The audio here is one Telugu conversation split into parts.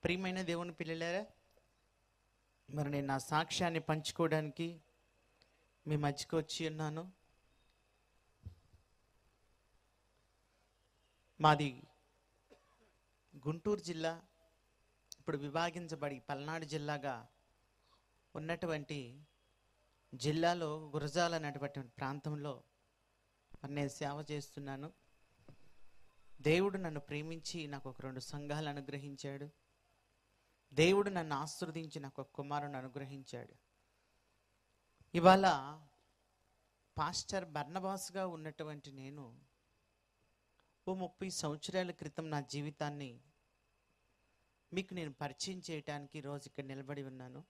ప్రియమైన దేవుని పిల్లలారా మరి నేను నా సాక్ష్యాన్ని పంచుకోవడానికి మీ మధ్యకు వచ్చి ఉన్నాను మాది గుంటూరు జిల్లా ఇప్పుడు విభాగించబడి పల్నాడు జిల్లాగా ఉన్నటువంటి జిల్లాలో గురజాల అనేటువంటి ప్రాంతంలో మరి నేను సేవ చేస్తున్నాను దేవుడు నన్ను ప్రేమించి నాకు ఒక రెండు సంఘాలు అనుగ్రహించాడు దేవుడు నన్ను ఆశీర్వదించి నాకు ఒక కుమారుని అనుగ్రహించాడు ఇవాళ పాస్టర్ బర్నబాస్గా ఉన్నటువంటి నేను ఓ ముప్పై సంవత్సరాల క్రితం నా జీవితాన్ని మీకు నేను పరిచయం చేయడానికి రోజు ఇక్కడ నిలబడి ఉన్నాను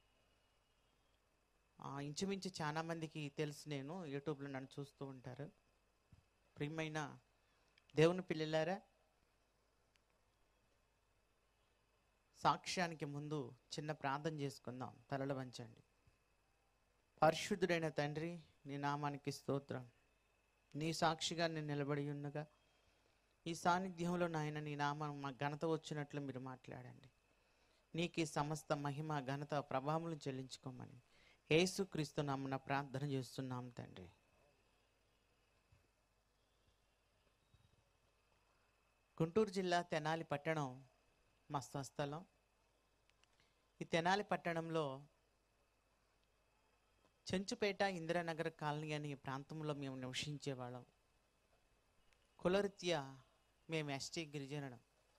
ఆ, ఇంచుమించు చాలా మందికి తెలుసు నేను యూట్యూబ్లో నన్ను చూస్తూ ఉంటారు ప్రియమైన దేవుని పిల్లలారా సాక్ష్యానికి ముందు చిన్న ప్రార్థన చేసుకుందాం తలలు వంచండి పరిశుద్ధుడైన తండ్రి నీ నామానికి స్తోత్రం నీ సాక్షిగా నేను నిలబడి ఉన్నగా ఈ సాన్నిధ్యంలో నాయన నీ నామం మా ఘనత వచ్చినట్లు మీరు మాట్లాడండి నీకు ఈ సమస్త మహిమ ఘనత ప్రభావం చెల్లించుకోమని యేసుక్రీస్తు నామన ప్రార్థన చేస్తున్నాం తండ్రి గుంటూరు జిల్లా తెనాలి పట్టణం మా స్వస్థలం ఈ తెనాలి పట్టణంలో చెంచుపేట ఇందిరానగర్ కాలనీ అనే ఈ ప్రాంతంలో మేము నివసించేవాళ్ళం కులరీత్యా మేము ఎస్టీ గిరిజనులం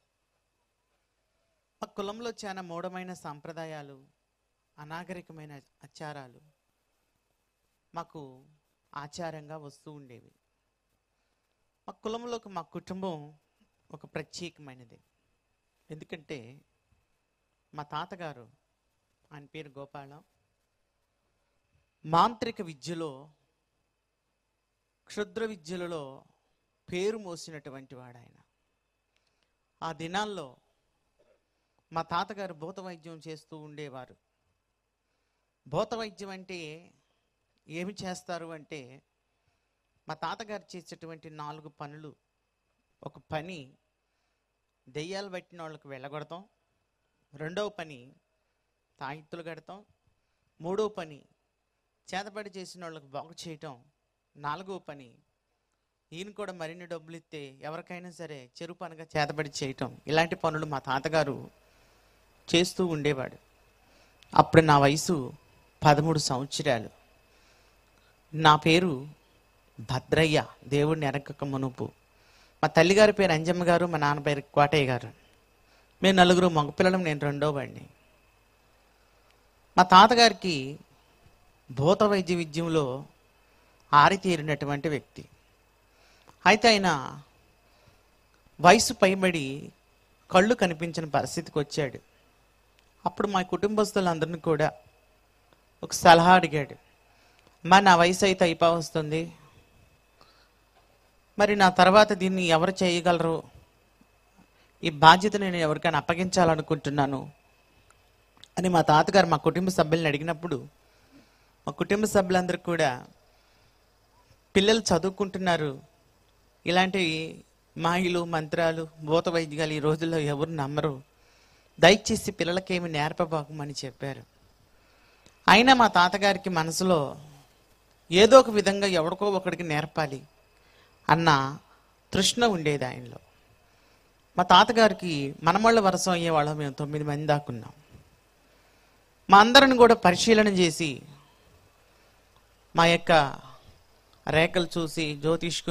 మా కులంలో చాలా మూఢమైన సాంప్రదాయాలు అనాగరికమైన ఆచారాలు మాకు ఆచారంగా వస్తూ ఉండేవి మా కులంలోకి మా కుటుంబం ఒక ప్రత్యేకమైనది ఎందుకంటే మా తాతగారు ఆయన పేరు గోపాలం మాంత్రిక విద్యలో క్షుద్ర విద్యలలో పేరు మోసినటువంటి వాడు ఆయన ఆ దినాల్లో మా తాతగారు భూత వైద్యం చేస్తూ ఉండేవారు భూత వైద్యం అంటే ఏమి చేస్తారు అంటే మా తాతగారు చేసేటువంటి నాలుగు పనులు ఒక పని దెయ్యాలు పట్టిన వాళ్ళకి వెళ్ళగొడతాం రెండవ పని తాయిత్తులు కడతాం మూడవ పని చేతబడి చేసిన వాళ్ళకి బాగు చేయటం నాలుగవ పని ఈయన కూడా మరిన్ని డబ్బులు ఇస్తే ఎవరికైనా సరే చెరు పనిగా చేతబడి చేయటం ఇలాంటి పనులు మా తాతగారు చేస్తూ ఉండేవాడు అప్పుడు నా వయసు పదమూడు సంవత్సరాలు నా పేరు భద్రయ్య దేవుడిని ఎరగక మునుపు మా తల్లిగారి పేరు అంజమ్మ గారు మా నాన్న పేరు కోటయ్య గారు మేము నలుగురు మగపిల్లలం నేను రెండో వాడిని మా తాతగారికి భూత వైద్య విద్యంలో ఆరితేరినటువంటి వ్యక్తి అయితే ఆయన వయసు పైబడి కళ్ళు కనిపించిన పరిస్థితికి వచ్చాడు అప్పుడు మా కుటుంబస్తులందరినీ కూడా ఒక సలహా అడిగాడు మా నా వయసు అయితే అయిపో వస్తుంది మరి నా తర్వాత దీన్ని ఎవరు చేయగలరు ఈ బాధ్యత నేను ఎవరికైనా అప్పగించాలనుకుంటున్నాను అని మా తాతగారు మా కుటుంబ సభ్యుల్ని అడిగినప్పుడు మా కుటుంబ సభ్యులందరూ కూడా పిల్లలు చదువుకుంటున్నారు ఇలాంటి మాయలు మంత్రాలు భూత వైద్యాలు ఈ రోజుల్లో ఎవరు నమ్మరు దయచేసి పిల్లలకేమి నేర్పబాకమని చెప్పారు అయినా మా తాతగారికి మనసులో ఏదో ఒక విధంగా ఎవడికో ఒకడికి నేర్పాలి అన్న తృష్ణ ఉండేది ఆయనలో మా తాతగారికి మనమళ్ళ వరసం అయ్యేవాళ్ళం మేము తొమ్మిది మంది దాకున్నాం మా అందరిని కూడా పరిశీలన చేసి మా యొక్క రేఖలు చూసి జ్యోతిష్కు